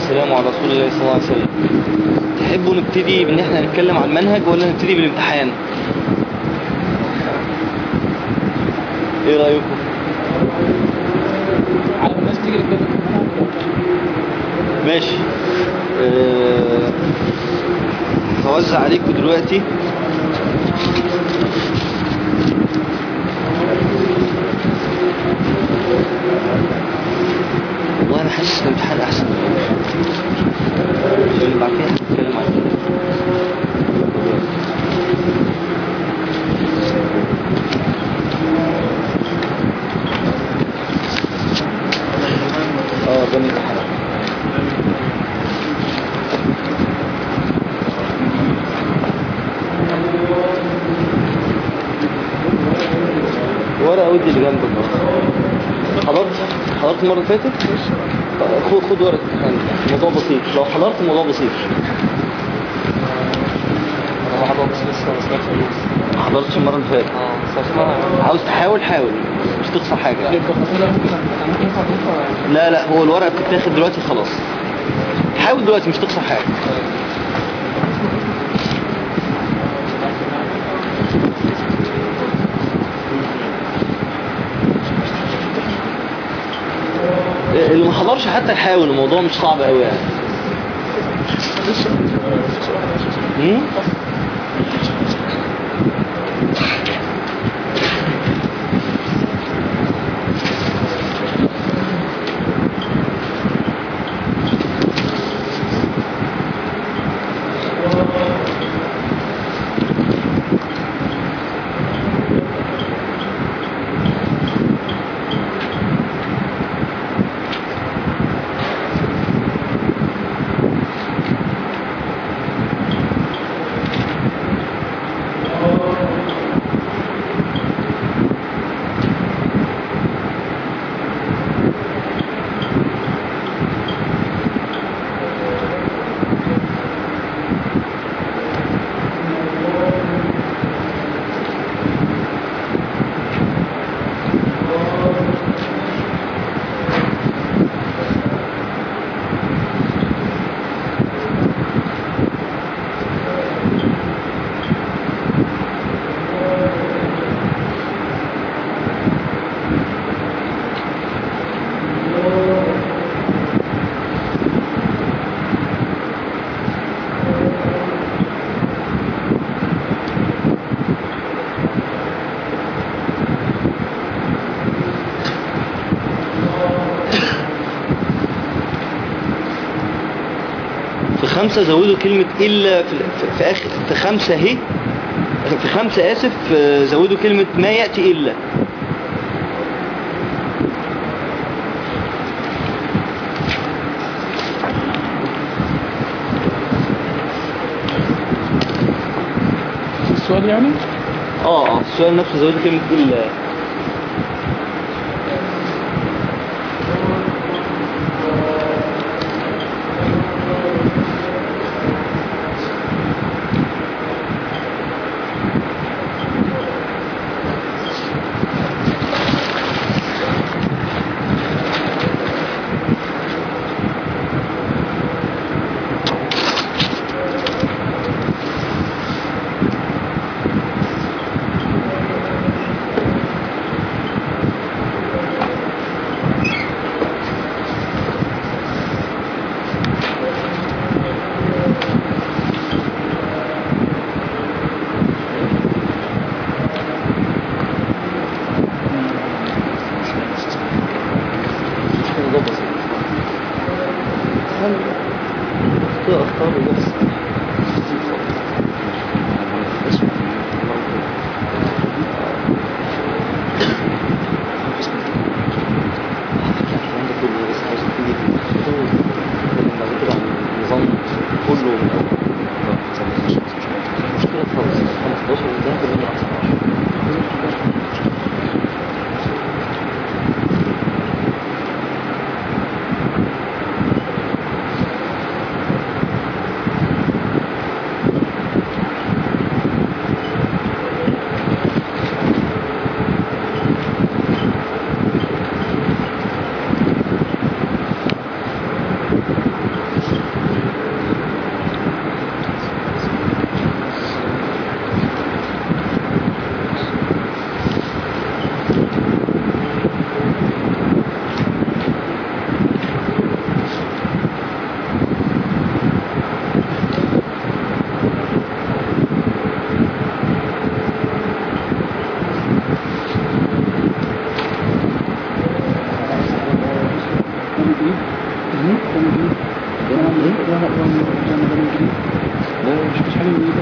والسلام على رسول الله صلى الله عليه وسلم تحبوا نبتدي بان احنا نتكلم عن المنهج ولا نبتدي بالامتحان ايه رأيكم على الناس تيجي كده ماشي أه... هوزع عليكم دلوقتي والله انا حاسس ان الامتحان احسن عشان بعد كده هنتكلم عن كده اه ده الامتحان ورقة ودي اللي جنبك بقى. حضرت حضرت المرة اللي فاتت خد خد ورقة امتحان. الموضوع بسيط لو حضرت الموضوع بسيط انا ما حضرتش لسه ما سمعتش لسه ما حضرتش المرة اللي فاتت اه بس اسمعها عاوز تحاول حاول مش تخسر حاجة يعني التفاصيل ممكن ممكن ينفع تنفع لا لا هو الورقة بتتاخد دلوقتي خلاص حاول دلوقتي مش تخسر حاجة اللي ما حضرش حتى يحاول الموضوع مش صعب قوي يعني مم؟ في خمسة زودوا كلمة إلا في, في, في آخر في خمسة اهي في خمسة آسف آه، زودوا كلمة ما يأتي إلا السؤال يعني اه اه السؤال نفسه زودوا كلمة إلا الموضوع بسيط اختار اختار بس كله مشكلة خالص 15 ده كلنا أحسن لا لا مش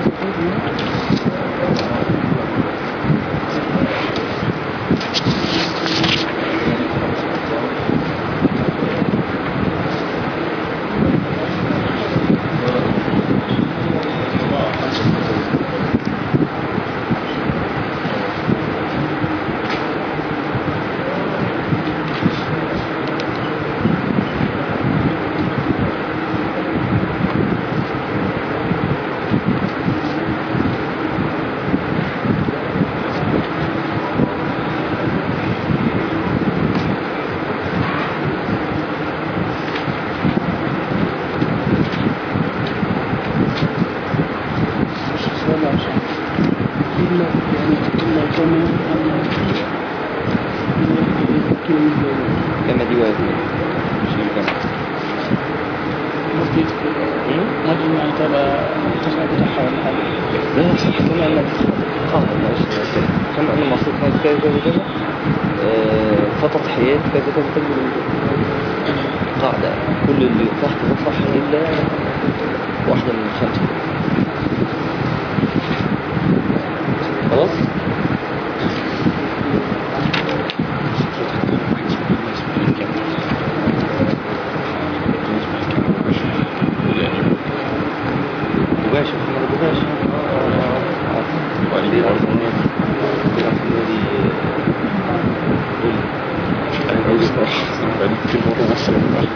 كما دي واحد مش الجمع ممكن يعني تبقى التصنيع بتاعها ولا حاجة لا صح كما أن قاعدة معلش كما أن المفروض هذا كذا كذا كذا آه، فترة حياة كذا كذا كذا قاعدة كل اللي تحت ده صح إلا واحدة من الخمسة خلاص مباشر محمد مباشر وعليه عرض الناس كده محمد انا عاوز اروح بقالي كتير مرة مصر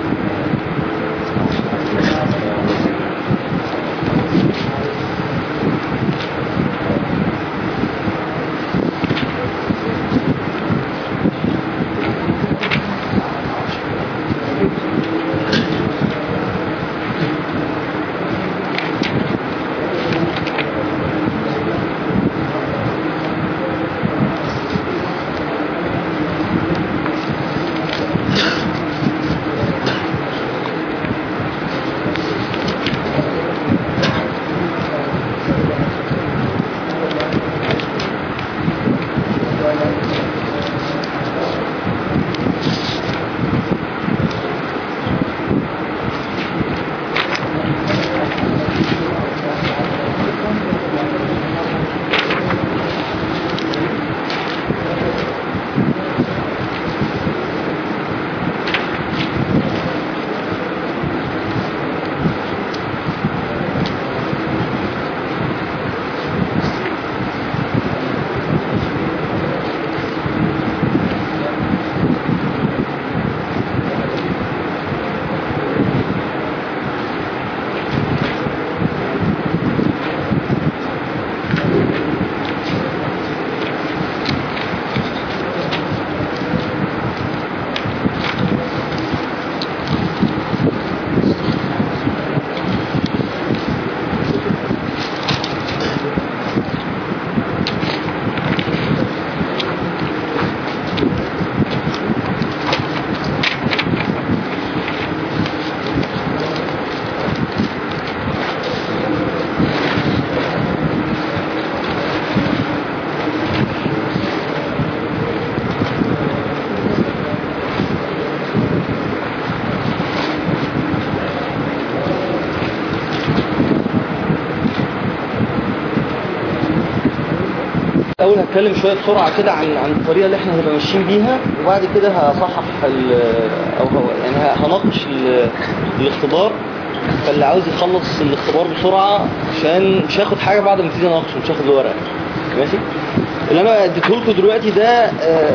الاول هتكلم شويه بسرعه كده عن عن الطريقه اللي احنا هنبقى ماشيين بيها وبعد كده هصحح ال او هو يعني ه- هناقش ال- الاختبار فاللي عاوز يخلص الاختبار بسرعه عشان مش هاخد حاجه بعد ما تيجي اناقشه مش هاخد الورقه ماشي اللي انا اديته لكم دلوقتي ده آه،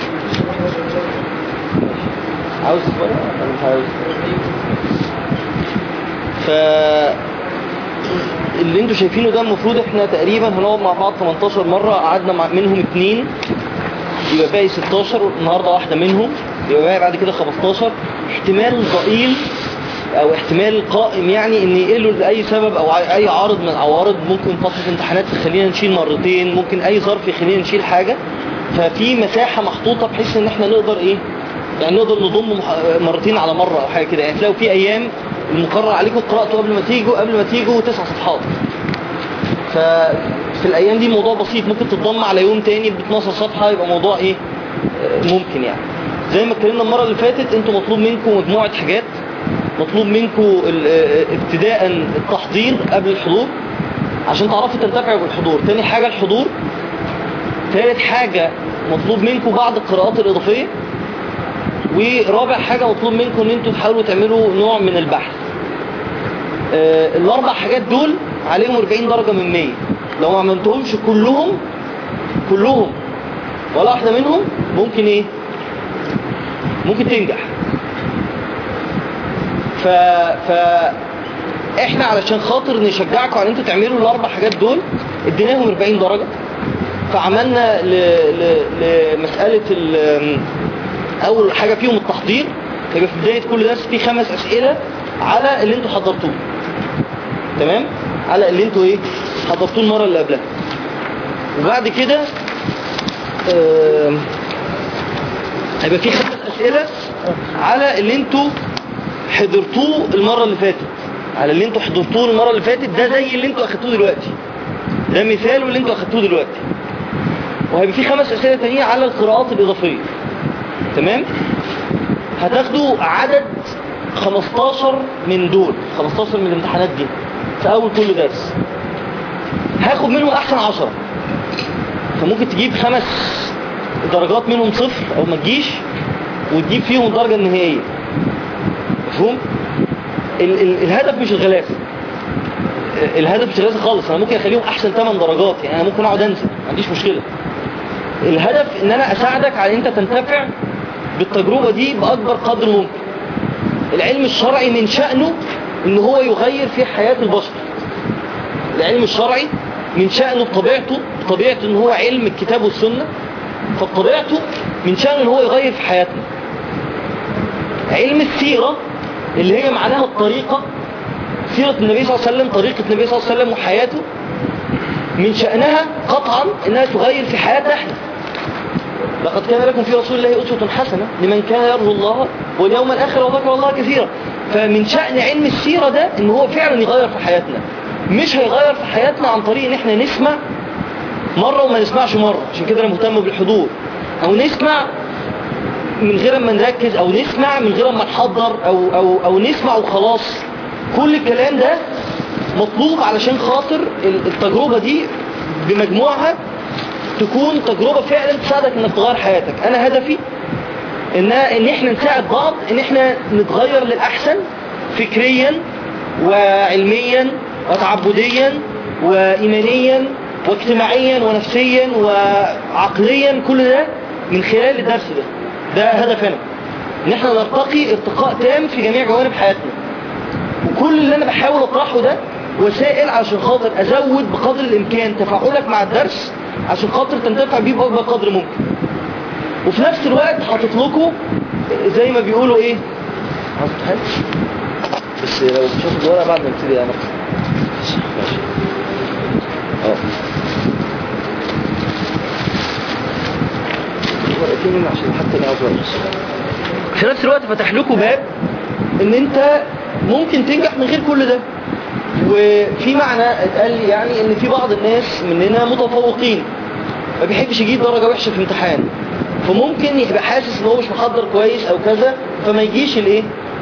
عاوز ورقه ولا مش عاوز ف اللي انتوا شايفينه ده المفروض احنا تقريبا هنقعد مع بعض 18 مرة قعدنا مع منهم اتنين يبقى باقي 16 النهاردة واحدة منهم يبقى باقي بعد كده 15 احتمال ضئيل او احتمال قائم يعني ان يقلوا لاي سبب او اي عارض من العوارض ممكن فترة امتحانات تخلينا نشيل مرتين ممكن اي ظرف يخلينا نشيل حاجة ففي مساحة محطوطة بحيث ان احنا نقدر ايه يعني نقدر نضم مح- مرتين على مرة او حاجة كده يعني تلاقوا في ايام المقرر عليكم قراءته قبل ما تيجوا قبل ما تيجوا تسع صفحات ففي الايام دي موضوع بسيط ممكن تتضم على يوم تاني ب 12 صفحة يبقى موضوع ايه آه، ممكن يعني زي ما اتكلمنا المرة اللي فاتت انتوا مطلوب منكم مجموعة حاجات مطلوب منكم ال- آه، ابتداء التحضير قبل الحضور عشان تعرفوا تنتفعوا بالحضور تاني حاجة الحضور ثالث حاجة مطلوب منكم بعض القراءات الإضافية ورابع حاجة مطلوب منكم ان انتوا تحاولوا تعملوا نوع من البحث آه، الاربع حاجات دول عليهم 40 درجة من 100 لو ما عملتهمش كلهم كلهم ولا واحدة منهم ممكن ايه ممكن تنجح ف ف احنا علشان خاطر نشجعكم على ان انتوا تعملوا الاربع حاجات دول اديناهم 40 درجة فعملنا ل... ل... لمسألة ال... اول حاجة فيهم التحضير يبقى في بداية كل درس في خمس اسئلة على اللي انتوا حضرتوه تمام على اللي انتوا ايه حضرتوه المرة اللي قبلها وبعد كده آم، هيبقى في خمس اسئلة على اللي انتوا حضرتوه المرة اللي فاتت على اللي انتوا حضرتوه المرة اللي فاتت ده زي اللي انتوا اخدتوه دلوقتي ده مثال اللي انتوا اخدتوه دلوقتي وهيبقى في خمس اسئلة تانية على القراءات الاضافية تمام هتاخدوا عدد 15 من دول 15 من الامتحانات دي في اول كل درس هاخد منهم احسن 10 فممكن تجيب خمس درجات منهم صفر او ما تجيش وتجيب فيهم الدرجة النهائية مفهوم ال ال الهدف مش الغلاسة الهدف مش الغلاسة خالص انا ممكن اخليهم احسن 8 درجات يعني انا ممكن اقعد انسى ما عنديش مشكلة الهدف ان انا اساعدك على ان انت تنتفع بالتجربة دي باكبر قدر ممكن العلم الشرعي من شأنه ان هو يغير في حياة البشر العلم الشرعي من شأنه بطبيعته بطبيعته ان هو علم الكتاب والسنة فبطبيعته من شأنه ان هو يغير في حياتنا علم السيرة اللي هي معناها الطريقة سيرة النبي صلى الله عليه وسلم طريقة النبي صلى الله عليه وسلم وحياته من شأنها قطعا انها تغير في حياتنا احنا لقد كان لكم في رسول الله أسوة حسنة لمن كان يرجو الله واليوم الآخر وذكر الله كثيرا فمن شأن علم السيرة ده ان هو فعلا يغير في حياتنا مش هيغير في حياتنا عن طريق ان احنا نسمع مرة وما نسمعش مرة عشان كده انا مهتم بالحضور او نسمع من غير ما نركز او نسمع من غير ما نحضر او, أو, او نسمع وخلاص كل الكلام ده مطلوب علشان خاطر ال- التجربة دي بمجموعها تكون تجربة فعلا تساعدك انك تغير حياتك انا هدفي ان ان احنا نساعد بعض ان احنا نتغير للاحسن فكريا وعلميا وتعبديا وايمانيا واجتماعيا ونفسيا وعقليا كل ده من خلال الدرس ده ده هدفنا ان احنا نرتقي ارتقاء تام في جميع جوانب حياتنا وكل اللي انا بحاول اطرحه ده وسائل عشان خاطر ازود بقدر الامكان تفاعلك مع الدرس عشان خاطر تنتفع بيه باكبر قدر ممكن وفي نفس الوقت حاطط لكم زي ما بيقولوا ايه حاطط حاجه بس لو تشوف الورقه بعد ما نبتدي انا ماشي اه ورقتين عشان حتى انا عاوز ورقة. في نفس الوقت فتح لكم باب ان انت ممكن تنجح من غير كل ده وفي معنى اتقال لي يعني ان في بعض الناس مننا متفوقين ما بيحبش يجيب درجة وحشة في امتحان فممكن يبقى حاسس ان هو مش محضر كويس او كذا فما يجيش الايه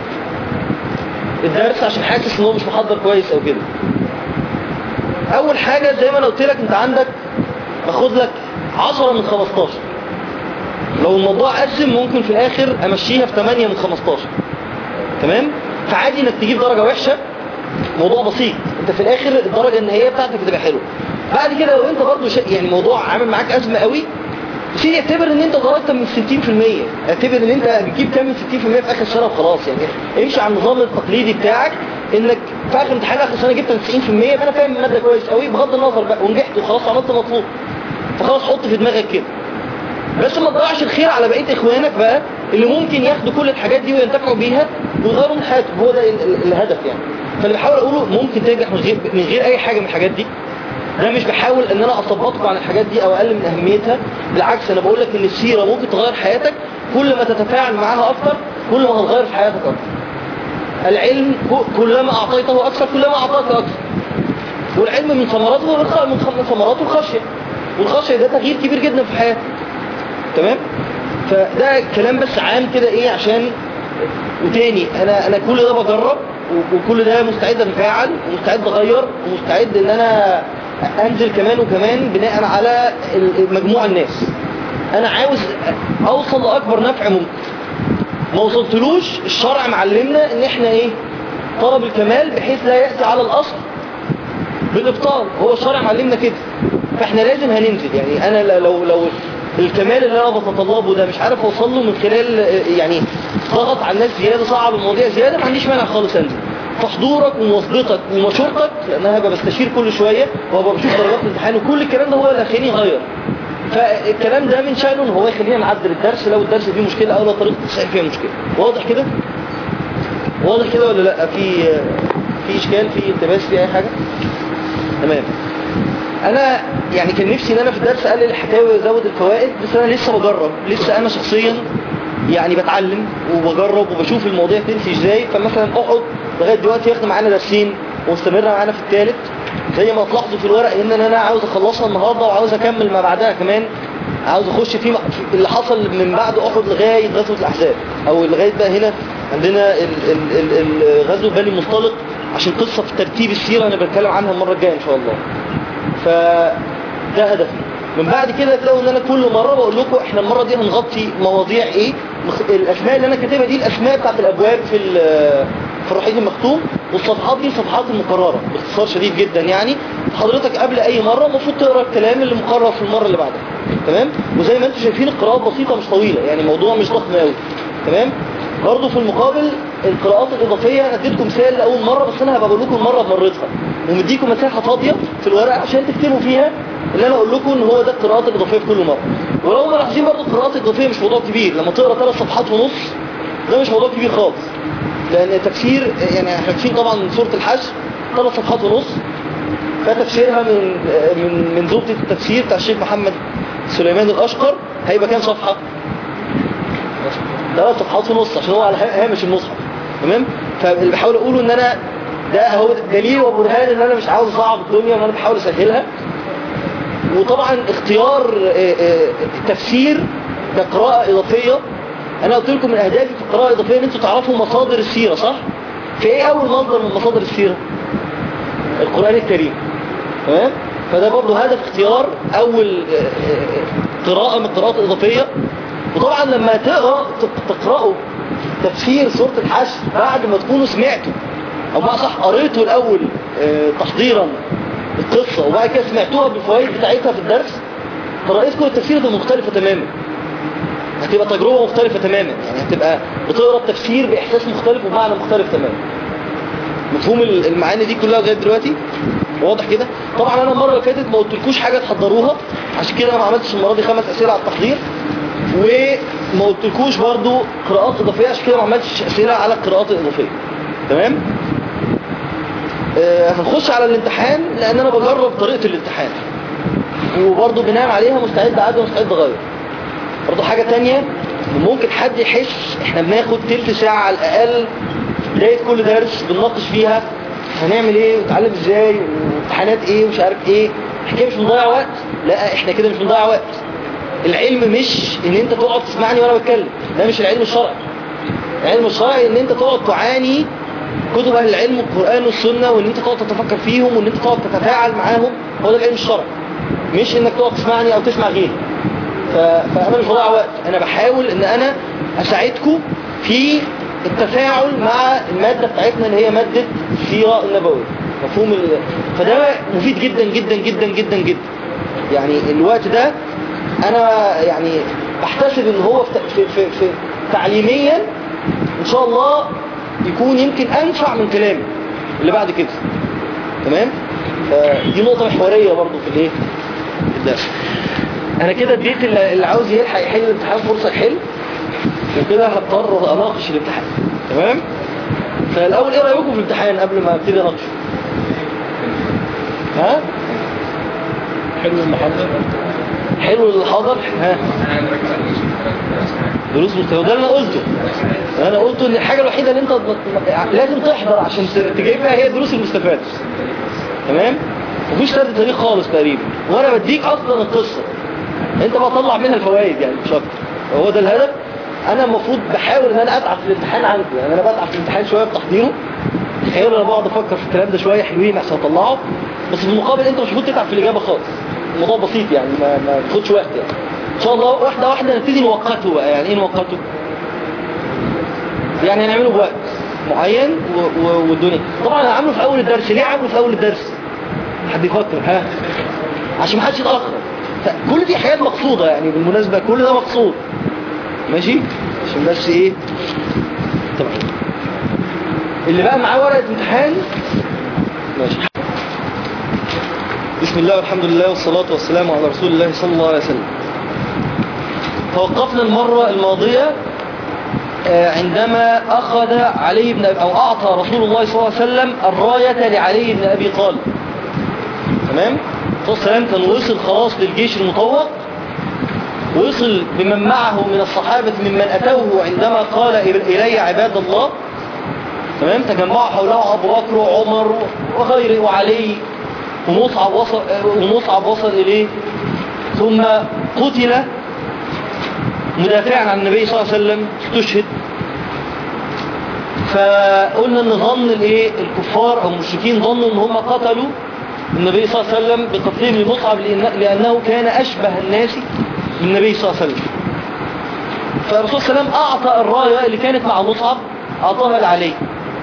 الدرس عشان حاسس ان هو مش محضر كويس او كده اول حاجة زي ما انا قلت لك انت عندك باخد لك 10 من 15 لو الموضوع قسم ممكن في الاخر امشيها في 8 من 15 تمام فعادي انك تجيب درجة وحشة موضوع بسيط انت في الاخر الدرجة النهائية بتاعتك بتبقى حلوه بعد كده لو انت برضو شا... يعني موضوع عامل معاك ازمة قوي سيدي اعتبر ان انت ضربت من 60% اعتبر ان انت بتجيب كام من 60% في اخر السنة وخلاص يعني امشي على النظام التقليدي بتاعك انك في اخر امتحان اخر السنة جبت 90% يبقى انا فاهم المادة كويس قوي بغض النظر بقى ونجحت وخلاص عملت مطلوب فخلاص حط في دماغك كده بس ما تضيعش الخير على بقية اخوانك بقى اللي ممكن ياخدوا كل الحاجات دي وينتفعوا بيها ويغيروا من حياتهم هو ده ال- ال- الهدف يعني فاللي بحاول اقوله ممكن تنجح من غير من غير اي حاجة من الحاجات دي ده مش بحاول ان انا اثبطكم عن الحاجات دي او اقلل من اهميتها بالعكس انا بقول لك ان السيرة ممكن تغير حياتك كل ما تتفاعل معاها اكتر كل ما هتغير في حياتك اكتر العلم ك- كلما اعطيته اكثر كلما اعطاك اكثر والعلم من ثمراته الخ- من خ- من ثمراته الخشية والخشية ده تغيير كبير جدا في حياتك تمام فده كلام بس عام كده ايه عشان وتاني انا انا كل ده بجرب و- وكل ده مستعد اتفاعل ومستعد اغير ومستعد ان انا انزل كمان وكمان بناء على ال- مجموع الناس انا عاوز اوصل لاكبر نفع ممكن ما وصلتلوش الشرع معلمنا ان احنا ايه طلب الكمال بحيث لا يأتي على الاصل بالابطال هو الشرع معلمنا كده فاحنا لازم هننزل يعني انا ل- لو لو الكمال اللي انا بتطلبه ده مش عارف اوصل له من خلال آه، يعني ضغط على الناس زياده صعب المواضيع زياده ما عنديش مانع خالص انزل فحضورك ومواظبتك ومشورتك لان انا هبقى بستشير كل شويه وهبقى بشوف درجات الامتحان وكل الكلام ده هو اللي هيخليني اغير فالكلام ده من شأنه ان هو يخلينا نعدل الدرس لو الدرس فيه مشكله او لو طريقه التسعير فيها مشكله واضح كده واضح كده ولا لا في في اشكال في التباس في اي حاجه تمام انا يعني كان نفسي ان انا في الدرس اقلل الحكاوي وازود الفوائد بس انا لسه بجرب لسه انا شخصيا يعني بتعلم وبجرب وبشوف المواضيع تمشي ازاي فمثلا اقعد لغايه دلوقتي ياخد معانا درسين ومستمر معانا في الثالث زي ما تلاحظوا في الورق ان انا عاوز اخلصها النهارده وعاوز اكمل ما بعدها كمان عاوز اخش في في اللي حصل من بعد احد لغايه غزوه الاحزاب او لغايه بقى هنا عندنا ال- ال- ال- ال- غزوه بني المصطلق عشان قصه في ترتيب السيره انا بتكلم عنها المره الجايه ان شاء الله فده هدفي من بعد كده تلاقوا ان انا كل مره بقول لكم احنا المره دي هنغطي مواضيع ايه مخ- الاسماء اللي انا كاتبها دي الاسماء بتاعت الابواب في ال- في الرحيق المختوم والصفحات دي صفحات المقرره باختصار شديد جدا يعني حضرتك قبل اي مره المفروض تقرا الكلام اللي مقرر في المره اللي بعدها تمام وزي ما انتم شايفين القراءات بسيطه مش طويله يعني الموضوع مش ضخم قوي تمام برضه في المقابل القراءات الإضافية أنا اديتكم مثال لأول مرة بس أنا هبقى بقول لكم المرة بمرتها ومديكم مساحة فاضية في الورق عشان تكتبوا فيها اللي أنا أقول لكم إن هو ده القراءات الإضافية في كل مرة ولو ملاحظين برضه القراءات الإضافية مش موضوع كبير لما تقرا ثلاث صفحات ونص ده مش موضوع كبير خالص لأن تفسير يعني احنا عارفين طبعا سورة الحشر ثلاث صفحات ونص فتفسيرها من من من زبدة التفسير بتاع الشيخ محمد سليمان الأشقر هيبقى كام صفحة؟ ثلاث صفحات ونص عشان هو على هامش المصحف تمام فاللي بحاول اقوله ان انا ده هو دليل وبرهان ان انا مش عاوز اصعب الدنيا وان انا بحاول اسهلها وطبعا اختيار آه، آه، تفسير كقراءة اضافية انا قلت لكم من اهدافي في القراءة الاضافية ان انتوا تعرفوا مصادر السيرة صح؟ في ايه اول مصدر من مصادر السيرة؟ القرآن الكريم تمام؟ فده برضه هدف اختيار اول آه، آه، قراءة من القراءات الاضافية وطبعا لما تقرأ تقرأوا تفسير سورة الحشر بعد ما تكونوا سمعتوا او بقى صح قريتوا الاول آه، تحضيرا القصة وبعد كده سمعتوها بالفوائد بتاعتها في الدرس فرأيتكم التفسير ده مختلفة تماما هتبقى تجربة مختلفة تماما يعني هتبقى بتقرأ التفسير بإحساس مختلف ومعنى مختلف تماما مفهوم ال- المعاني دي كلها لغايه دلوقتي واضح كده طبعا انا المره اللي فاتت ما قلتلكوش حاجه تحضروها عشان كده انا ما عملتش المره دي خمس اسئله على التحضير وما قلتلكوش برضو قراءات اضافيه عشان كده ما عملتش اسئله على القراءات الاضافيه تمام آه هنخش على الامتحان لان انا بجرب طريقه الامتحان وبرضو بناء عليها مستعد اعدل ومستعد اغير برضو حاجه تانية ممكن حد يحس احنا بناخد تلت ساعه على الاقل بداية كل درس بنناقش فيها هنعمل ايه ونتعلم ازاي وامتحانات ايه ومش عارف ايه الحكايه مش بنضيع وقت لا احنا كده مش بنضيع وقت العلم مش ان انت تقعد تسمعني وانا بتكلم ده مش العلم الشرعي العلم الشرعي ان انت تقعد تعاني كتب اهل العلم والقران والسنه وان انت تقعد تتفكر فيهم وان انت تقعد تتفاعل معاهم هو ده العلم الشرعي مش انك تقعد تسمعني او تسمع غيري ف... فانا مش بضيع وقت انا بحاول ان انا اساعدكم في التفاعل مع المادة بتاعتنا اللي هي مادة السيرة النبوية مفهوم ال... فده مفيد جدا جدا جدا جدا جدا يعني الوقت ده انا يعني بحتسب ان هو في, في, في, في تعليميا ان شاء الله يكون يمكن انفع من كلامي اللي بعد كده تمام فدي نقطة محورية برضو في الايه في الدرس انا كده اديت اللي اللي عاوز يلحق يحل الامتحان فرصة يحل وكده هضطر اناقش الامتحان تمام فالاول ايه رايكم في الامتحان قبل ما ابتدي اناقشه ها حلو المحاضرة حلو اللي حاضر ها دروس مستوى ده اللي انا قلته انا قلته ان الحاجه الوحيده اللي انت لازم تحضر عشان ت- تجيبها هي دروس المستفاده تمام مفيش سرد تاريخ خالص تقريبا وانا بديك اصلا القصه انت بقى طلع منها الفوائد يعني مش اكتر هو ده الهدف انا المفروض بحاول ان انا اتعب في الامتحان عنكم يعني انا بتعب في الامتحان شويه في تحضيره تخيلوا انا بقعد افكر في الكلام ده شويه حلوين عشان اطلعه بس في المقابل انت مش المفروض تتعب في الاجابه خالص الموضوع بسيط يعني ما ما تاخدش وقت يعني ان شاء الله واحده واحده نبتدي نوقته بقى يعني ايه نوقته يعني هنعمله بوقت معين و- و- والدنيا طبعا هنعمله في اول الدرس ليه عامله في اول الدرس حد يفكر ها عشان ما حدش يتاخر كل دي حاجات مقصوده يعني بالمناسبه كل ده مقصود ماشي عشان بس ايه طبعا اللي بقى معاه ورقه امتحان ماشي بسم الله والحمد لله والصلاة والسلام على رسول الله صلى الله عليه وسلم توقفنا المرة الماضية آه، عندما أخذ علي بن أو أعطى رسول الله صلى الله عليه وسلم الراية لعلي بن أبي طالب تمام صلى الله عليه وسلم كان وصل خلاص للجيش المطوق وصل بمن معه من الصحابة ممن أتوه عندما قال إلي عباد الله تمام تجمعوا حوله أبو بكر وعمر وغيره وعلي ومصعب وصل, ومصعب وصل إليه ثم قتل مدافعا عن النبي صلى الله عليه وسلم استشهد فقلنا ان ظن الايه الكفار او المشركين ظنوا ان هم قتلوا النبي صلى الله عليه وسلم بقتلهم لمصعب لأن- لانه كان اشبه الناس بالنبي صلى الله عليه وسلم فالرسول صلى الله عليه وسلم اعطى الرايه اللي كانت مع مصعب اعطاها لعلي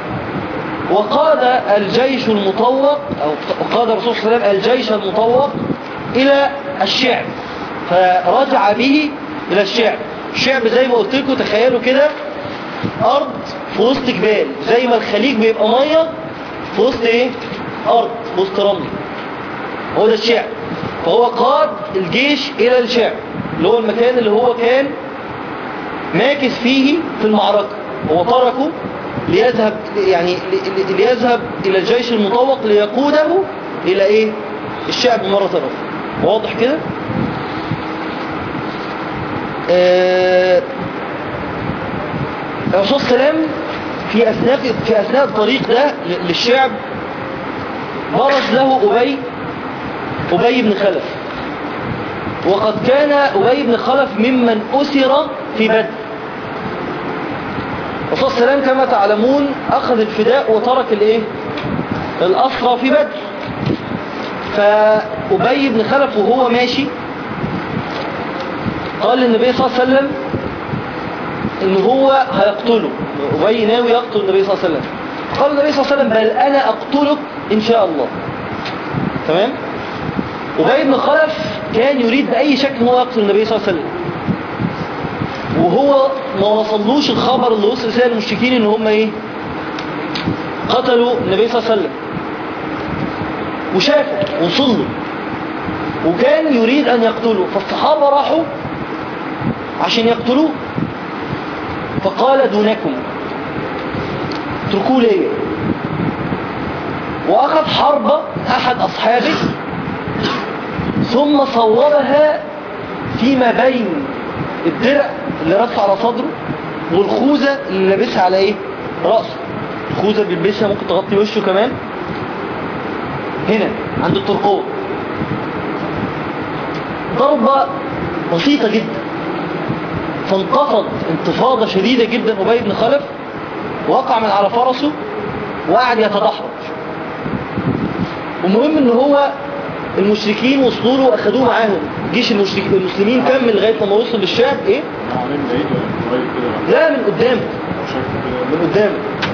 وقاد الجيش المطوق أو قاد الرسول صلى الله عليه وسلم الجيش المطوق إلى الشعب فرجع به إلى الشعب الشعب زي ما قلت لكم تخيلوا كده أرض في وسط جبال زي ما الخليج بيبقى مية في وسط إيه؟ أرض في وسط رمل هو ده الشعب فهو قاد الجيش إلى الشعب اللي هو المكان اللي هو كان ماكث فيه في المعركة هو تركه ليذهب يعني ل- ل- ليذهب إلى الجيش المطوق ليقوده إلى إيه الشعب مرة أخرى واضح كده آه، الرسول صلى الله عليه وسلم في أثناء في أثناء الطريق ده ل- للشعب برز له أبي أبي بن خلف وقد كان أبي بن خلف ممن أسر في بدر الرسول صلى الله عليه وسلم كما تعلمون أخذ الفداء وترك الإيه؟ الأسرى في بدر فأبي بن خلف وهو ماشي قال للنبي صلى الله عليه وسلم إن هو هيقتله أبي ناوي يقتل النبي صلى الله عليه وسلم قال النبي صلى الله عليه وسلم بل أنا أقتلك إن شاء الله تمام أبي بن خلف كان يريد بأي شكل إن هو يقتل النبي صلى الله عليه وسلم وهو ما وصلوش الخبر اللي وصل سيد المشركين ان هم ايه قتلوا النبي صلى الله عليه وسلم وشافوا وصل له وكان يريد ان يقتله فالصحابة راحوا عشان يقتلوه فقال دونكم اتركوه ليه واخذ حربة احد اصحابه ثم صوبها فيما بين الدرع اللي رفع على صدره والخوذة اللي لابسها على ايه رأسه الخوذة بيلبسها ممكن تغطي وشه كمان هنا عند الترقوة ضربة بسيطة جدا فانتفض انتفاضة شديدة جدا أبي بن خلف وقع من على فرسه وقعد يتدحرج المهم ان هو المشركين وصلوا له واخدوه معاهم جيش المشرك المسلمين كمل لغايه لما وصل للشعب ايه عاملين بعيد ولا قريب كده لا من قدامه شكله كده من قدامه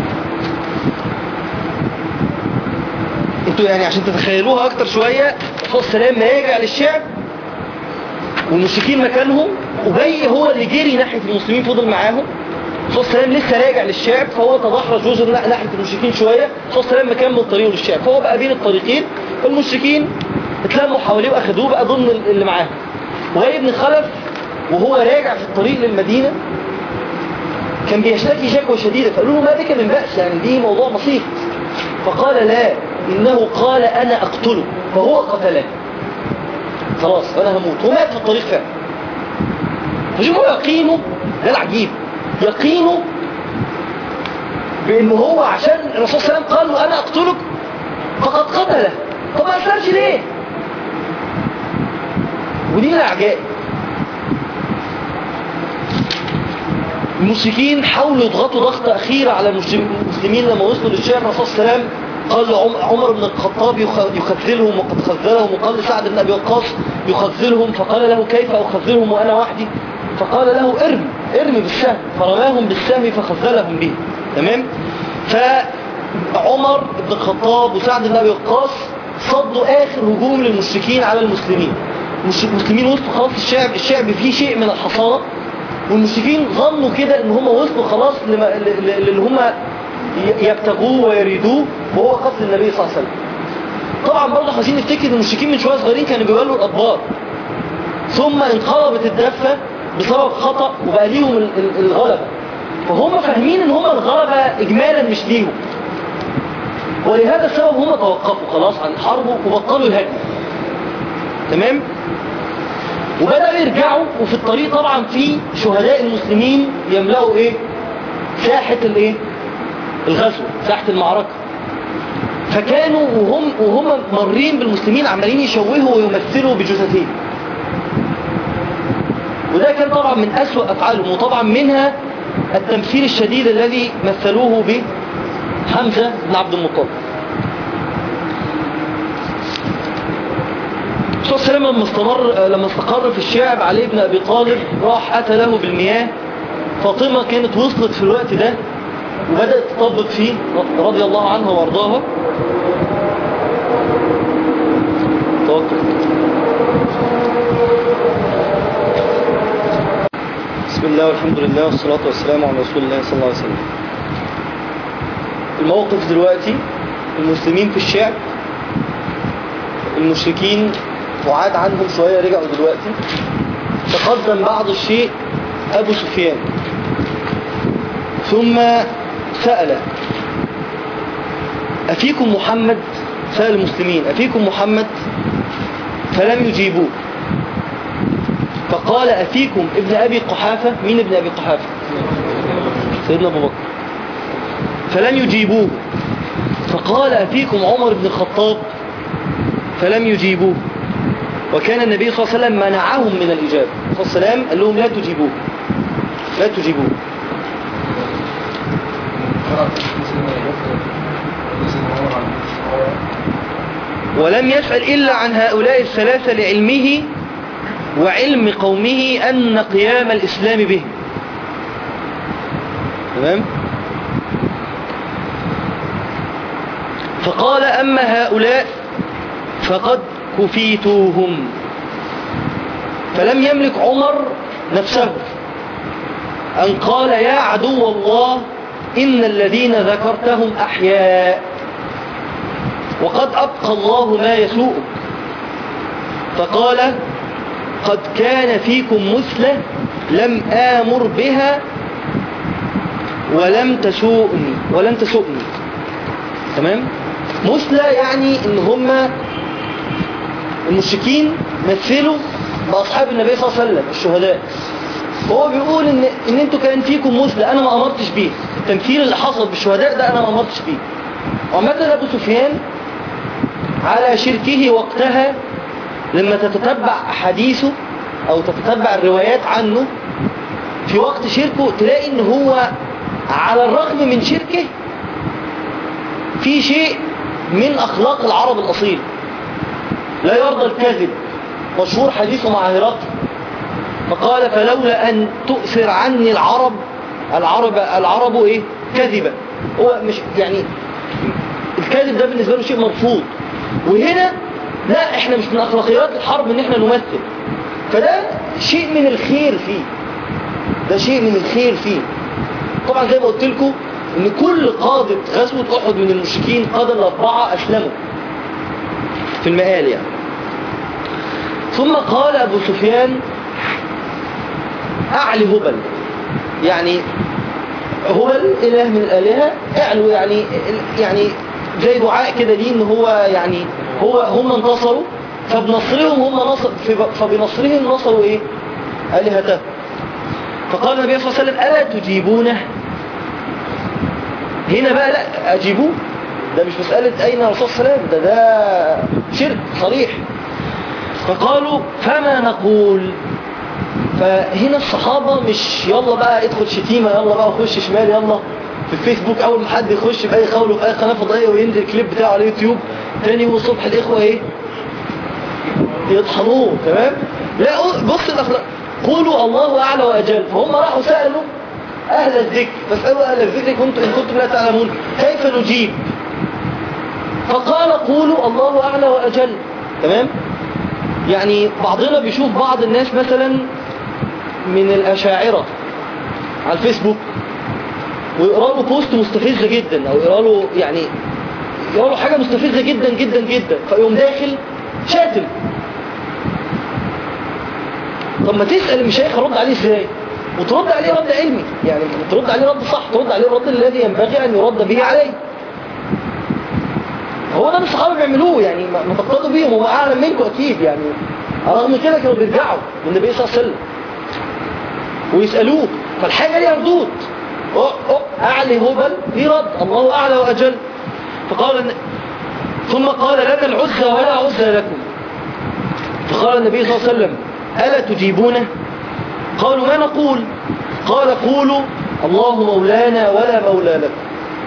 انتوا يعني عشان تتخيلوها اكتر شويه الرسول صلى الله عليه وسلم راجع للشعب والمشركين مكانهم وبي هو اللي جري ناحيه المسلمين فضل معاهم الرسول صلى الله عليه وسلم لسه راجع للشعب فهو تدحرج وزر ناحيه المشركين شويه الرسول صلى الله عليه وسلم مكمل طريقه للشعب فهو بقى بين الطريقين المشركين اتلموا حواليه واخدوه بقى ضمن اللي معاهم وهي ابن خلف وهو راجع في الطريق للمدينه كان بيشتكي شكوى شديدة فقالوا له ما بك من بأس يعني دي موضوع بسيط فقال لا إنه قال أنا أقتله فهو قتله خلاص أنا هموت ومات في الطريق فعلا فشوفوا يقينه ده العجيب يقينه بأنه هو عشان الرسول صلى الله عليه وسلم قال له أنا أقتلك فقد قتله طب ما أسلمش ليه ودي من الأعجائب المشركين حاولوا يضغطوا ضغط أخير على المسلمين لما وصلوا للشام الرسول صلى الله عليه وسلم قال لعم- عمر بن الخطاب يخ- يخذلهم وقد خذلهم وقال لسعد بن أبي وقاص يخذلهم فقال له كيف أخذلهم وأنا وحدي فقال له ارمي ارمي بالسهم فرماهم بالسهم فخذلهم به تمام فعمر بن الخطاب وسعد بن أبي وقاص صدوا آخر هجوم للمشركين على المسلمين مش- المسلمين وصلوا خلاص الشعب الشعب فيه شيء من الحصانة والمشركين ظنوا كده ان هم وصلوا خلاص لما- ل- ل- للي هم ي- يبتغوه ويريدوه وهو قتل النبي صلى الله عليه وسلم طبعا برضه احنا عايزين نفتكر ان المشركين من شويه صغيرين كانوا بيولوا الادبار ثم انقلبت الدفه بسبب خطا وبقى ليهم ال- ال- الغلبه فهم فاهمين ان هم الغلبه اجمالا مش ليهم ولهذا السبب هم توقفوا خلاص عن الحرب وبطلوا الهجم تمام وبدأوا يرجعوا وفي الطريق طبعا في شهداء المسلمين يملأوا ايه ساحة الايه الغزو ساحة المعركة فكانوا وهم وهم مرين بالمسلمين عمالين يشوهوا ويمثلوا بجثثين وده كان طبعا من أسوأ أفعالهم وطبعا منها التمثيل الشديد الذي مثلوه بحمزة بن عبد المطلب الرسول صلى الله عليه وسلم لما استمر لما استقر في الشعب علي بن ابي طالب راح اتى له بالمياه فاطمه كانت وصلت في الوقت ده وبدات تطبق فيه رضي الله عنها وارضاها توقف بسم الله والحمد لله والصلاة والسلام على رسول الله صلى الله عليه وسلم الموقف دلوقتي المسلمين في الشعب المشركين وعاد عنهم شوية رجعوا دلوقتي تقدم بعض الشيء أبو سفيان ثم سأل أفيكم محمد سأل المسلمين أفيكم محمد فلم يجيبوه فقال أفيكم ابن أبي قحافة مين ابن أبي قحافة سيدنا أبو بكر فلم يجيبوه فقال أفيكم عمر بن الخطاب فلم يجيبوه وكان النبي صلى الله عليه وسلم منعهم من الإجابة صلى الله عليه وسلم قال لهم لا تجيبوه لا تجيبوه ولم يسأل إلا عن هؤلاء الثلاثة لعلمه وعلم قومه أن قيام الإسلام به تمام فقال أما هؤلاء فقد كفيتوهم فلم يملك عمر نفسه أن قال يا عدو الله إن الذين ذكرتهم أحياء وقد أبقى الله ما يسوءك فقال قد كان فيكم مثلة لم آمر بها ولم تسوءني ولم تسوءني تمام مثلة يعني ان هم المشركين مثلوا بأصحاب النبي صلى الله عليه وسلم الشهداء هو بيقول ان ان انتوا كان فيكم مثلة انا ما امرتش بيه التمثيل اللي حصل بالشهداء ده انا ما امرتش بيه ومثل ابو سفيان على شركه وقتها لما تتتبع احاديثه او تتتبع الروايات عنه في وقت شركه تلاقي ان هو على الرغم من شركه في شيء من اخلاق العرب الاصيل لا يرضى الكذب مشهور حديثه مع هرقل فقال فلولا ان تؤثر عني العرب العرب العرب ايه كذبا هو مش يعني الكذب ده بالنسبه له شيء مرفوض وهنا لا احنا مش من اخلاقيات الحرب ان احنا نمثل فده شيء من الخير فيه ده شيء من الخير فيه طبعا زي ما قلت لكم ان كل قادة غزوة احد من المشركين قادة الاربعة اسلموا في المقال يعني ثم قال ابو سفيان اعلي هبل يعني هبل اله من الالهة اعلو يعني يعني زي دعاء كده ليه ان هو يعني هو هم انتصروا فبنصرهم هم نصر فبنصرهم نصروا ايه الهته فقال النبي صلى الله عليه وسلم الا تجيبونه هنا بقى لا اجيبوه ده مش مسألة اين الرسول صلى الله عليه وسلم ده ده شرك صريح فقالوا فما نقول فهنا الصحابة مش يلا بقى ادخل شتيمة يلا بقى خش شمال يلا في الفيسبوك اول ما حد يخش في اي قول في اي قناة فضائية وينزل الكليب بتاعه على اليوتيوب تاني يوم الصبح الاخوة ايه يطحنوه تمام لا بص الاخلاق قولوا الله اعلى واجل فهم راحوا سألوا اهل الذكر فاسألوا اهل الذكر كنتم ان كنتم لا تعلمون كيف نجيب فقال قولوا الله اعلى واجل تمام يعني بعضنا بيشوف بعض الناس مثلا من الاشاعرة على الفيسبوك ويقرأ له بوست مستفزة جدا او يقرأ له يعني يقرأ له حاجة مستفزة جدا جدا جدا فيقوم داخل شاتم طب ما تسأل المشايخ رد عليه ازاي وترد عليه رد علمي يعني ترد عليه رد صح ترد عليه الرد الذي ينبغي ان يرد به عليه هو ده اللي الصحابه بيعملوه يعني ما ما تقتضوا بيهم هم اعلم منكم اكيد يعني رغم كده كانوا بيرجعوا للنبي صلى الله عليه وسلم ويسالوه فالحاجه ليها ردود أوه أوه اعلي هبل في رد الله اعلى واجل فقال الن- ثم قال لنا العزى ولا عزى لكم فقال النبي صلى الله عليه وسلم ألا تجيبونه قالوا ما نقول قال قولوا الله مولانا ولا مولى لكم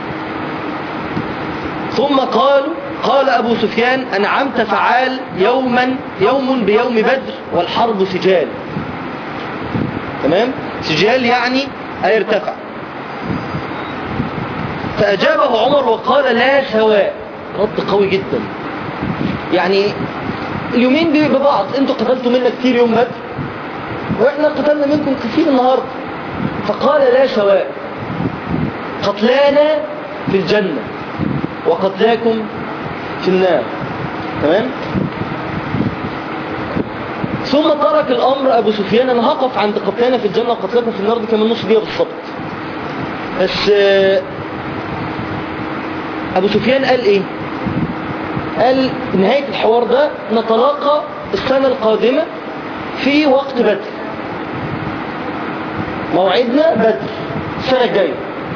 ثم قالوا قال أبو سفيان أنعمت فعال يوما يوم بيوم بدر والحرب سجال تمام سجال يعني أي ارتفع فأجابه عمر وقال لا سواء رد قوي جدا يعني اليومين دي ببعض انتوا قتلتوا منا كتير يوم بدر واحنا قتلنا منكم كتير النهاردة فقال لا سواء قتلانا في الجنة وقتلاكم في النار تمام ثم ترك الامر ابو سفيان انا هقف عند قتلانا في الجنة وقتلاكم في النار دي كمان نص دقيقة بالظبط بس آه، ابو سفيان قال ايه قال نهاية الحوار ده نتلاقى السنة القادمة في وقت بدر موعدنا بدر السنة الجاية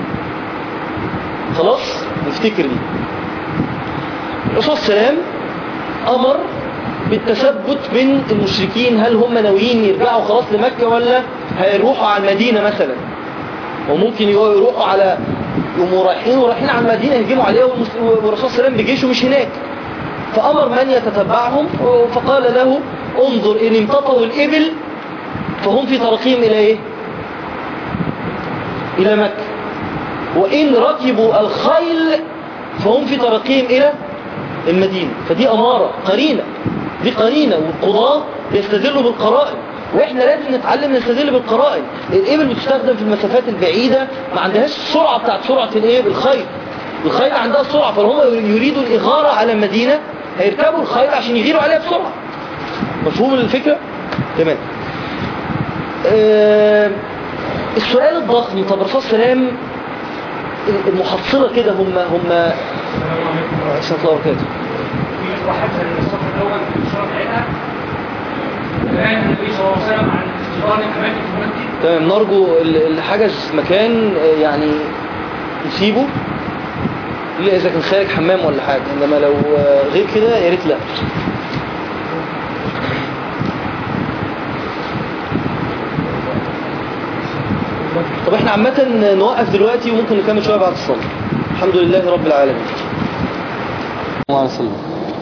خلاص نفتكر دي الرسول صلى الله عليه وسلم أمر بالتثبت من المشركين هل هم ناويين يرجعوا خلاص لمكة ولا هيروحوا على المدينة مثلا وممكن يروحوا على يقوموا رايحين ورايحين على المدينة يهجموا عليها والمس- والرسول صلى الله عليه وسلم بجيشه مش هناك فأمر من يتتبعهم فقال له انظر إن امتطوا الإبل فهم في طريقهم إلى إيه إلى مكة وإن ركبوا الخيل فهم في طريقهم إلى المدينة فدي أمارة قرينة دي قرينة والقضاة يستدلوا بالقرائن واحنا لازم نتعلم نستدل بالقرائن الإبل بتستخدم في المسافات البعيدة ما عندهاش السرعة بتاعت سرعة الإيه الخيل الخيل عندها السرعة فهم يريدوا الإغارة على المدينة هيركبوا الخيل عشان يغيروا عليها بسرعة مفهوم الفكرة؟ تمام آه السؤال الضخم طب الرسول صلى الله عليه وسلم المحصلة كده هم هم السلام الله وبركاته في وحدث الصف الاول في الصوره بتاعتها كان النبي صلى الله عليه وسلم عن استيطان الاماكن في المسجد تمام نرجو ال- اللي حجز مكان آه، يعني نسيبه الا اذا كان خارج حمام ولا حاجه انما لو آه، غير كده يا ريت لا طب احنا عامه نوقف دلوقتي وممكن نكمل شويه بعد الصلاه الحمد لله رب العالمين الله عليه وسلم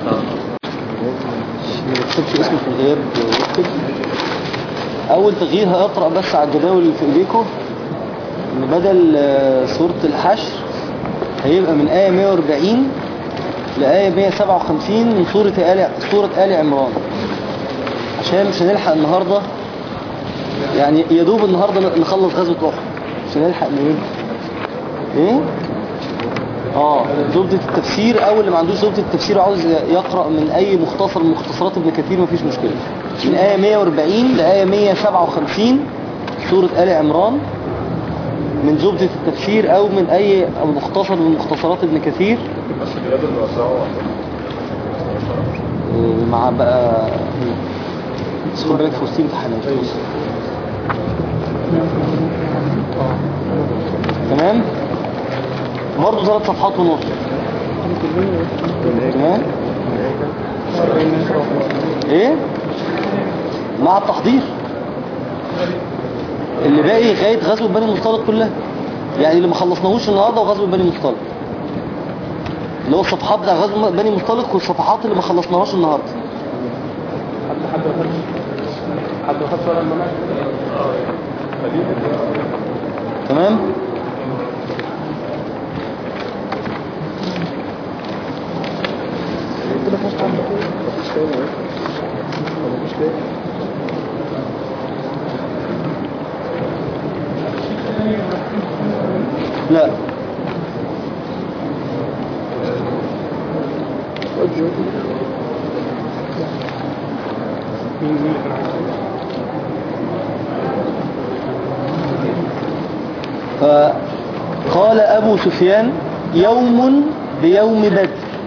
ما تكتبش اسمه في الغياب اكتب اول تغيير هقرأ بس على الجداول اللي في ايديكم ان بدل آه، سورة الحشر هيبقى من آية 140 لآية 157 من سورة آل سورة آل عمران عشان مش هنلحق النهاردة يعني يا دوب النهاردة نخلص غزوة أحد مش هنلحق نرد ايه؟ اه زبدة التفسير او اللي ما عندوش زبدة التفسير وعاوز يقرأ من اي مختصر من مختصرات ابن كثير مفيش مشكلة من آية 140 لآية 157 سورة آل عمران من زبدة التفسير او من اي مختصر من مختصرات ابن كثير بس الجلاد الواسعة آه، مع بقى بس خد بالك في وسط امتحانات بص. تمام برضه ثلاث صفحات ونص تمام ايه مع التحضير اللي باقي لغايه غزوه بني المصطلق كلها يعني اللي ما خلصناهوش النهارده وغزوه بني المصطلق اللي هو الصفحات بتاع غزوه بني المصطلق والصفحات اللي ما خلصناهاش النهارده حد حد ما خدش حد ما خدش ولا المناهج تمام لا مين مين اللي كان عايز فقال أبو سفيان يوم بيوم بدر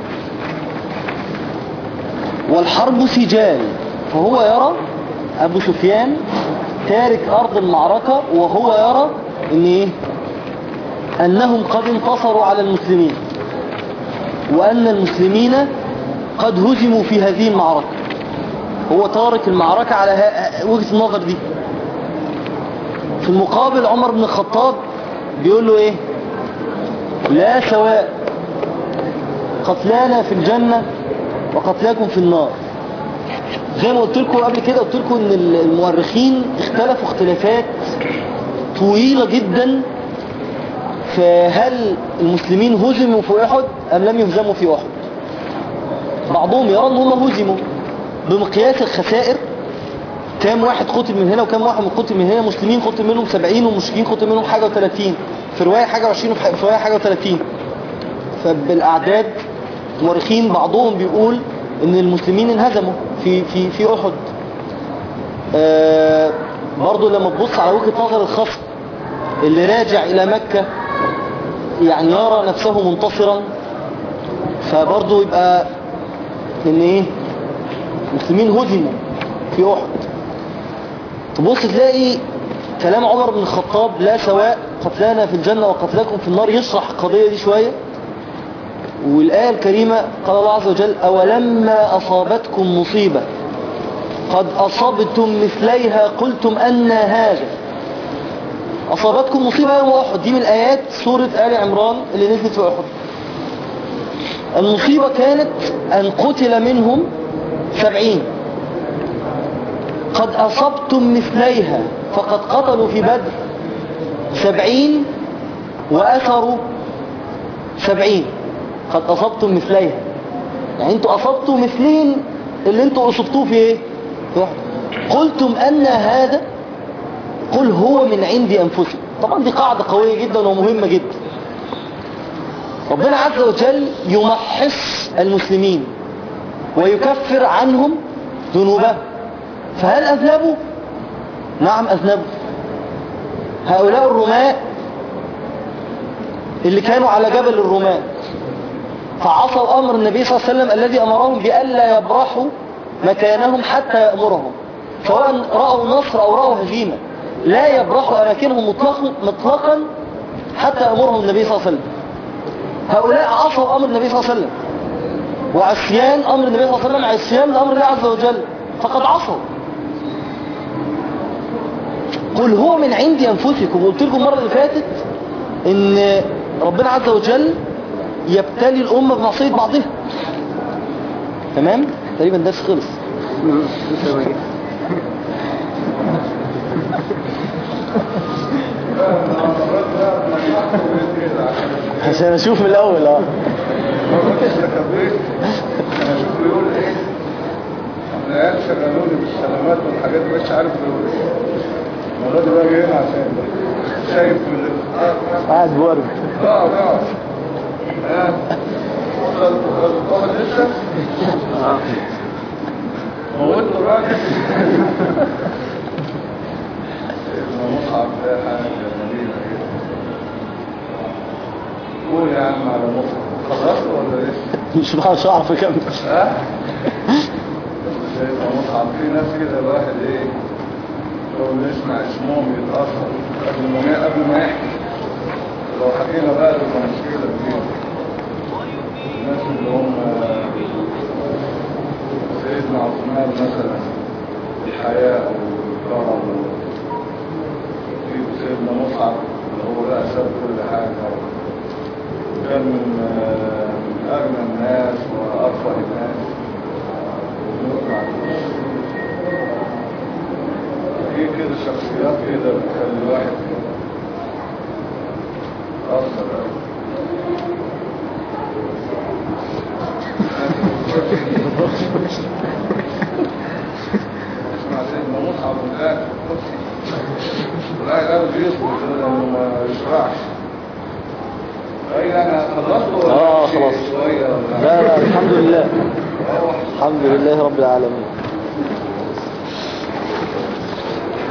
والحرب سجال فهو يرى أبو سفيان تارك أرض المعركة وهو يرى إن إيه؟ أنهم قد انتصروا على المسلمين وأن المسلمين قد هزموا في هذه المعركة هو تارك المعركة على ها- وجهة النظر دي في المقابل عمر بن الخطاب بيقول له ايه لا سواء قتلانا في الجنة وقتلاكم في النار زي ما قلت لكم قبل كده قلت لكم ان المؤرخين اختلفوا اختلافات طويلة جدا فهل المسلمين هزموا في احد ام لم يهزموا في احد بعضهم يرى ان هم هزموا بمقياس الخسائر كام واحد قتل من هنا وكام واحد قتل من هنا مسلمين قتل منهم 70 ومشركين قتل منهم حاجة و30 في رواية حاجة و20 وفي رواية حاجة و30 فبالأعداد مؤرخين بعضهم بيقول ان المسلمين انهزموا في في في احد آه برضو لما تبص على وجهة نظر الخصم اللي راجع الى مكة يعني يرى نفسه منتصرا فبرضو يبقى ان ايه المسلمين هزموا في احد تبص تلاقي كلام عمر بن الخطاب لا سواء قتلانا في الجنة وقتلاكم في النار يشرح القضية دي شوية والآية الكريمة قال الله عز وجل أولما أصابتكم مصيبة قد أصبتم مثليها قلتم أن هذا أصابتكم مصيبة يوم أحد دي من آيات سورة آل عمران اللي نزلت في أحد المصيبة كانت أن قتل منهم سبعين قد أصبتم مثليها فقد قتلوا في بدر سبعين وأثروا سبعين قد أصبتم مثليها يعني انتوا أصبتوا مثلين اللي انتوا أصبتوه في ايه في واحد. قلتم أن هذا قل هو من عند أنفسكم طبعا دي قاعدة قوية جدا ومهمة جدا ربنا عز وجل يمحص المسلمين ويكفر عنهم ذنوبهم فهل أذنبوا؟ نعم أذنبوا هؤلاء الرماء اللي كانوا على جبل الرماء فعصوا أمر النبي صلى الله عليه وسلم الذي أمرهم بألا يبرحوا مكانهم حتى يأمرهم سواء رأوا نصر أو رأوا هزيمة لا يبرحوا أماكنهم مطلقا, مطلقا حتى يأمرهم النبي صلى الله عليه وسلم هؤلاء عصوا أمر النبي صلى الله عليه وسلم وعصيان أمر النبي صلى الله عليه وسلم عصيان لأمر الله عز وجل فقد عصوا قل هو من عند أنفسكم قلت لكم المرة اللي فاتت إن ربنا عز وجل يبتلي الأمة بمعصية بعضها تمام تقريبا درس خلص عشان اشوف من الاول اه العيال شغلوني بالسلامات والحاجات مش عارف بيقولوا ايه المرة دي بقى جايين عشان شايف من ال- قاعد بورد اه اه اه وصل وصل لسه موت الراجل مصعب ده حاجة جميلة كده قول يا عم على مصعب خلصت ولا لسه؟ مش مش هعرف اكمل ها؟ سيدنا مصعب في ناس كده الواحد ايه لو يسمع اسمهم يتأثر قبل ما قبل ما يحكي لو حكينا بقى تبقى مشكلة كبيرة الناس اللي هم سيدنا عثمان مثلا الحياة والكرم مصعب اللي هو بقى ساب كل حاجة كان من آه، من أغنى الناس وأرفه الناس وبيوت مع الناس. في كده شخصيات كده بتخلي الواحد أثر أوي. اسمع سيدنا مصعب الآن والآن قال بيصبر لأنه ما يشرعش أي أنا خلصت ولا اه في خلاص شوية ولا- لا لا الحمد لله روح. الحمد لله رب العالمين